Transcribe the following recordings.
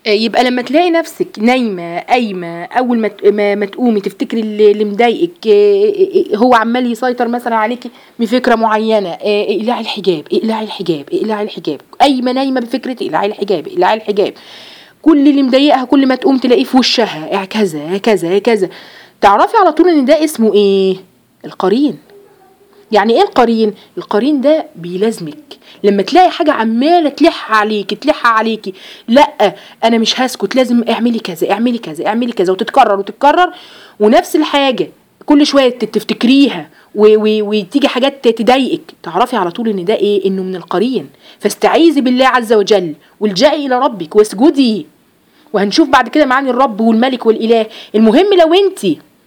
آه، يبقى لما تلاقي نفسك نايمه قايمه اول ما ت- ما, ما تقومي تفتكري اللي, اللي مضايقك آه، آه، هو عمال يسيطر مثلا عليكي بفكره معينه آه، اقلعي الحجاب اقلعي الحجاب اقلعي الحجاب قايمه نايمه بفكره اقلعي الحجاب اقلعي الحجاب كل اللي مضايقها كل ما تقوم تلاقيه في وشها هكذا هكذا هكذا تعرفي على طول ان ده اسمه ايه القرين يعني ايه القرين القرين ده بيلازمك لما تلاقي حاجه عماله تلح عليكي تلح عليكي لا انا مش هسكت لازم اعملي كذا اعملي كذا اعملي كذا وتتكرر وتتكرر ونفس الحاجه كل شويه ت- تفتكريها و- و- وتيجي حاجات تضايقك تعرفي على طول ان ده ايه انه من القرين فاستعيذي بالله عز وجل والجئي الى ربك واسجدي وهنشوف بعد كده معاني الرب والملك والاله المهم لو انت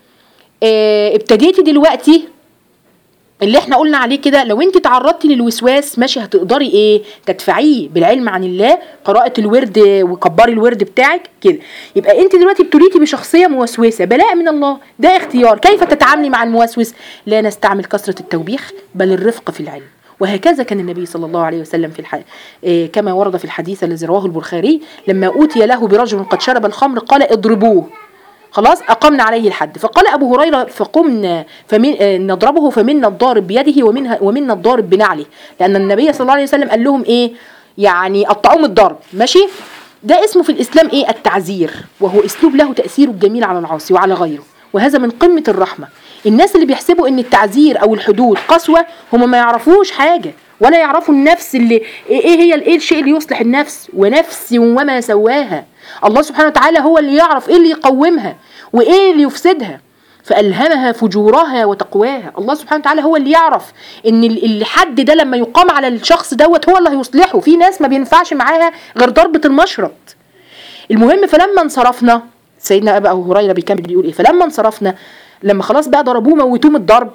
اه ابتديتي دلوقتي اللي احنا قلنا عليه كده لو انت تعرضتي للوسواس ماشي هتقدري ايه تدفعيه بالعلم عن الله قراءة الورد وكبري الورد بتاعك كده يبقى انت دلوقتي ابتليتي بشخصية موسوسة بلاء من الله ده اختيار كيف تتعاملي مع الموسوس لا نستعمل كثرة التوبيخ بل الرفق في العلم وهكذا كان النبي صلى الله عليه وسلم في الح... إيه كما ورد في الحديث الذي رواه البخاري لما أوتي له برجل قد شرب الخمر قال اضربوه خلاص أقمنا عليه الحد فقال أبو هريرة فقمنا فمن آه، نضربه فمنا الضارب بيده ومنها ومنا الضارب بنعله لأن النبي صلى الله عليه وسلم قال لهم إيه يعني قطعوهم الضرب ماشي ده اسمه في الإسلام إيه التعزير وهو أسلوب له تأثيره الجميل على العاصي وعلى غيره وهذا من قمة الرحمة الناس اللي بيحسبوا ان التعزير او الحدود قسوة هم ما يعرفوش حاجة ولا يعرفوا النفس اللي ايه هي ايه الشيء اللي يصلح النفس ونفس وما سواها الله سبحانه وتعالى هو اللي يعرف ايه اللي يقومها وايه اللي يفسدها فألهمها فجورها وتقواها الله سبحانه وتعالى هو اللي يعرف ان ال- الحد ده لما يقام على الشخص دوت هو اللي هيصلحه في ناس ما بينفعش معاها غير ضربة المشرط المهم فلما انصرفنا سيدنا ابو هريره بيكمل بيقول ايه فلما انصرفنا لما خلاص بقى ضربوه موتوه من الضرب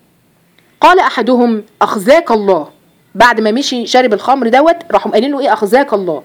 قال احدهم اخزاك الله بعد ما مشي شارب الخمر دوت راحوا قايلين له ايه اخزاك الله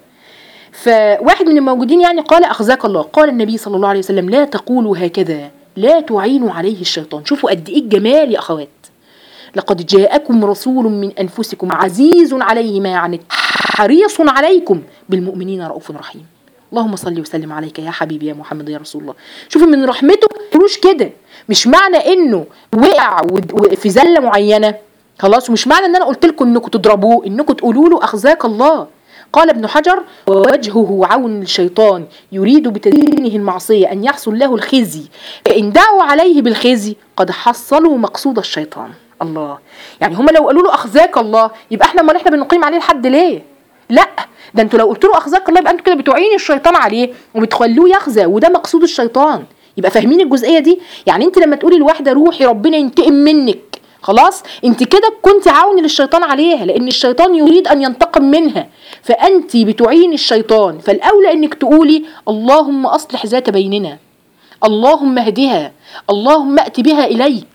فواحد من الموجودين يعني قال اخزاك الله قال النبي صلى الله عليه وسلم لا تقولوا هكذا لا تعينوا عليه الشيطان شوفوا قد ايه الجمال يا اخوات لقد جاءكم رسول من انفسكم عزيز عليه ما عنت حريص عليكم بالمؤمنين رؤوف رحيم اللهم صل وسلم عليك يا حبيبي يا محمد يا رسول الله شوفوا من رحمته مش كده مش معنى انه وقع ود- و- في زله معينه خلاص ومش معنى ان انا قلت لكم انكم تضربوه انكم تقولوا له اخزاك الله قال ابن حجر ووجهه عون الشيطان يريد بتدينه المعصية أن يحصل له الخزي فإن دعوا عليه بالخزي قد حصلوا مقصود الشيطان الله يعني هما لو قالوا له أخزاك الله يبقى احنا امال احنا بنقيم عليه الحد ليه لا ده انتوا لو قلت له اخزاك الله يبقى انتوا كده بتعين الشيطان عليه وبتخلوه يخزى وده مقصود الشيطان يبقى فاهمين الجزئيه دي يعني انت لما تقولي لواحده روحي ربنا ينتقم منك خلاص انت كده كنت عون للشيطان عليها لان الشيطان يريد ان ينتقم منها فانت بتعين الشيطان فالاولى انك تقولي اللهم اصلح ذات بيننا اللهم اهدها اللهم ائت بها اليك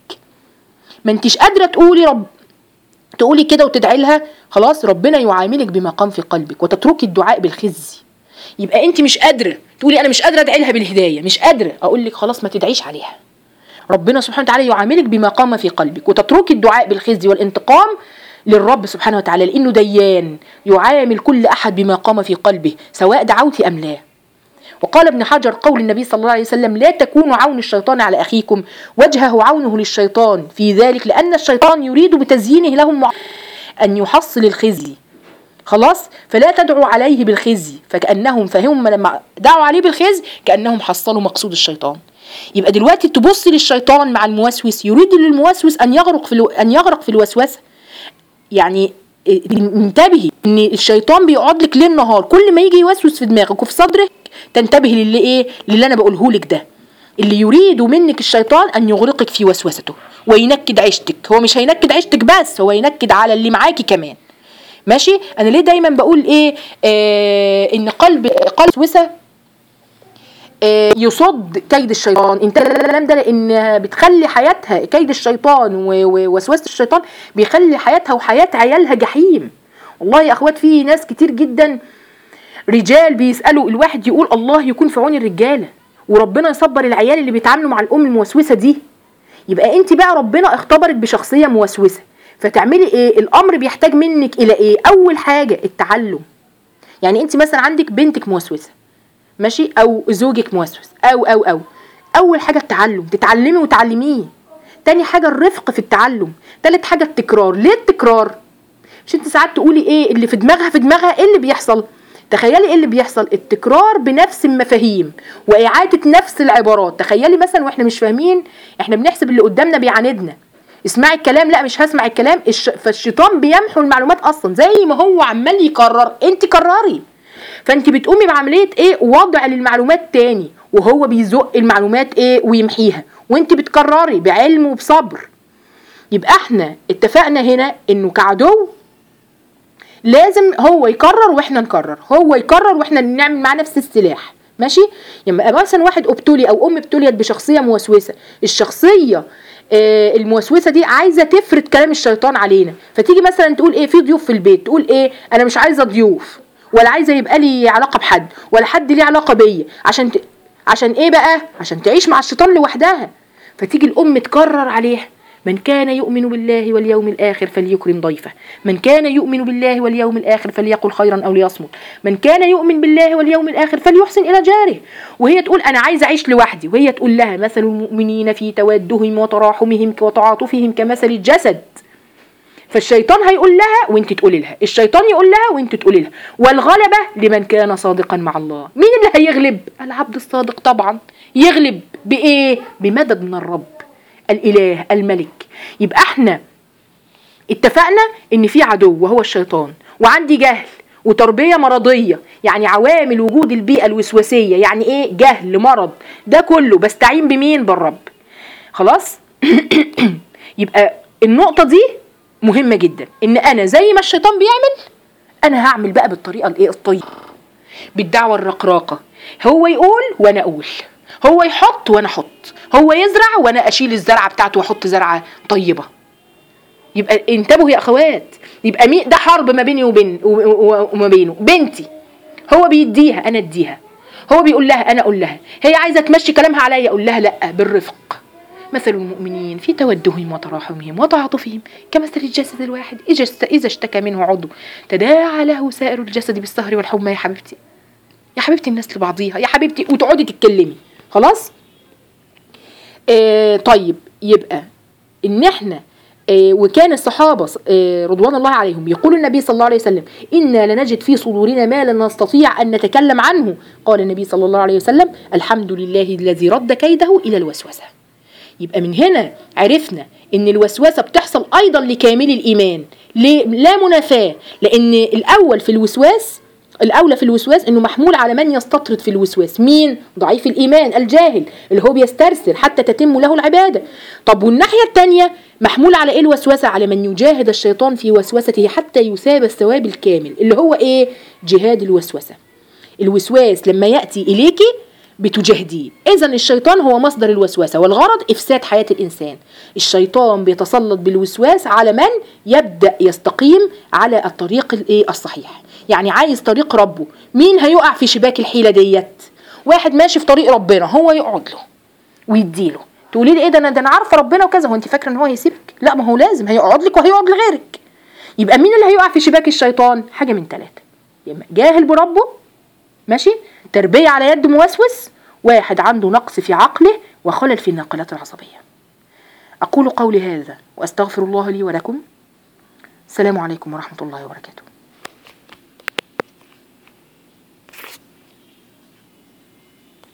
ما انتش قادره تقولي رب تقولي كده وتدعي لها خلاص ربنا يعاملك بما قام في قلبك وتتركي الدعاء بالخزي يبقى انت مش قادره تقولي انا مش قادره ادعي لها بالهدايه مش قادره اقول لك خلاص ما تدعيش عليها ربنا سبحانه وتعالى يعاملك بما قام في قلبك وتتركي الدعاء بالخزي والانتقام للرب سبحانه وتعالى لانه ديان يعامل كل احد بما قام في قلبه سواء دعوت ام لا وقال ابن حجر قول النبي صلى الله عليه وسلم لا تكونوا عون الشيطان على اخيكم وجهه عونه للشيطان في ذلك لان الشيطان يريد بتزيينه لهم مع- ان يحصل الخزي خلاص فلا تدعوا عليه بالخزي فكانهم فهم لما دعوا عليه بالخزي كانهم حصلوا مقصود الشيطان يبقى دلوقتي تبصي للشيطان مع الموسوس يريد للموسوس ان يغرق في الو... ان يغرق في الوسوسه يعني إيه، انتبهي ان الشيطان بيقعد لك ليل نهار كل ما يجي يوسوس في دماغك وفي صدرك تنتبهي للي ايه للي انا بقوله لك ده اللي يريد منك الشيطان ان يغرقك في وسوسته وينكد عيشتك هو مش هينكد عيشتك بس هو ينكد على اللي معاكي كمان ماشي انا ليه دايما بقول ايه آه ان قلب قلب وسوسه آه، يصد كيد الشيطان انت الكلام ده لان بتخلي حياتها كيد الشيطان و- و- ووسوسه الشيطان بيخلي حياتها وحياه عيالها جحيم والله يا اخوات في ناس كتير جدا رجال بيسالوا الواحد يقول الله يكون في عون الرجاله وربنا يصبر العيال اللي بيتعاملوا مع الام الموسوسه دي يبقى انت بقى ربنا اختبرك بشخصيه موسوسه فتعملي ايه الامر بيحتاج منك الى ايه اول حاجه التعلم يعني انت مثلا عندك بنتك موسوسه ماشي او زوجك موسوس او او او اول حاجه التعلم تتعلمي وتعلميه تاني حاجه الرفق في التعلم تالت حاجه التكرار ليه التكرار مش انت ساعات تقولي ايه اللي في دماغها في دماغها ايه اللي بيحصل تخيلي ايه اللي بيحصل التكرار بنفس المفاهيم واعاده نفس العبارات تخيلي مثلا واحنا مش فاهمين احنا بنحسب اللي قدامنا بيعاندنا اسمعي الكلام لا مش هسمع الكلام الش... فالشيطان بيمحو المعلومات اصلا زي ما هو عمال يكرر انت كرري فانت بتقومي بعمليه ايه وضع للمعلومات تاني وهو بيزق المعلومات ايه ويمحيها وانت بتكرري بعلم وبصبر يبقى احنا اتفقنا هنا انه كعدو لازم هو يكرر واحنا نكرر هو يكرر واحنا نعمل معاه نفس السلاح ماشي يبقى مثلا واحد ابتلي او ام ابتليت بشخصيه موسوسه الشخصيه آه الموسوسه دي عايزه تفرض كلام الشيطان علينا فتيجي مثلا تقول ايه في ضيوف في البيت تقول ايه انا مش عايزه ضيوف ولا عايزه يبقى لي علاقه بحد ولا حد ليه علاقه بيا عشان ت... عشان ايه بقى عشان تعيش مع الشيطان لوحدها فتيجي الام تكرر عليها من كان يؤمن بالله واليوم الآخر فليكرم ضيفه من كان يؤمن بالله واليوم الآخر فليقل خيرا أو ليصمت من كان يؤمن بالله واليوم الآخر فليحسن إلى جاره وهي تقول أنا عايزة أعيش لوحدي وهي تقول لها مثل المؤمنين في تودهم وتراحمهم وتعاطفهم كمثل الجسد فالشيطان هيقول لها وانت تقولي لها الشيطان يقول لها وانت تقولي لها والغلبة لمن كان صادقا مع الله مين اللي هيغلب العبد الصادق طبعا يغلب بإيه بمدد من الرب الاله الملك يبقى احنا اتفقنا ان في عدو وهو الشيطان وعندي جهل وتربيه مرضيه يعني عوامل وجود البيئه الوسواسيه يعني ايه جهل مرض ده كله بستعين بمين بالرب خلاص يبقى النقطه دي مهمه جدا ان انا زي ما الشيطان بيعمل انا هعمل بقى بالطريقه الايه الطيبه بالدعوه الرقراقه هو يقول وانا اقول هو يحط وانا احط هو يزرع وانا اشيل الزرعه بتاعته واحط زرعه طيبه يبقى انتبهوا يا اخوات يبقى مين ده حرب ما بيني وبين وما بينه بنتي هو بيديها انا اديها هو بيقول لها انا اقول لها هي عايزه تمشي كلامها عليا اقول لها لا بالرفق مثل المؤمنين في تودهم وتراحمهم وتعاطفهم كمثل الجسد الواحد اذا اشتكى منه عضو تداعى له سائر الجسد بالسهر والحمى يا حبيبتي يا حبيبتي الناس لبعضيها يا حبيبتي وتقعدي تتكلمي خلاص آه طيب يبقى ان احنا آه وكان الصحابة آه رضوان الله عليهم يقول النبي صلى الله عليه وسلم إنا لنجد في صدورنا ما لا نستطيع أن نتكلم عنه قال النبي صلى الله عليه وسلم الحمد لله الذي رد كيده إلى الوسوسة يبقى من هنا عرفنا ان الوسوسة بتحصل ايضا لكامل الايمان لا منافاة لان الاول في الوسواس الاولى في الوسواس انه محمول على من يستطرد في الوسواس مين ضعيف الايمان الجاهل اللي هو بيسترسل حتى تتم له العباده طب والناحيه الثانيه محمول على ايه الوسوسه على من يجاهد الشيطان في وسوسته حتى يثاب الثواب الكامل اللي هو ايه جهاد الوسوسه الوسواس لما ياتي اليكي بتجاهديه اذا الشيطان هو مصدر الوسوسه والغرض افساد حياه الانسان الشيطان بيتسلط بالوسواس على من يبدا يستقيم على الطريق الايه الصحيح يعني عايز طريق ربه مين هيقع في شباك الحيله ديت واحد ماشي في طريق ربنا هو يقعد له ويديله تقولي لي ايه ده انا ده انا عارفه ربنا وكذا هو انت فاكره ان هو هيسيبك لا ما هو لازم هيقعد لك وهيقعد لغيرك يبقى مين اللي هيقع في شباك الشيطان حاجه من ثلاثه يا اما جاهل بربه ماشي تربيه على يد موسوس واحد عنده نقص في عقله وخلل في الناقلات العصبيه اقول قولي هذا واستغفر الله لي ولكم السلام عليكم ورحمه الله وبركاته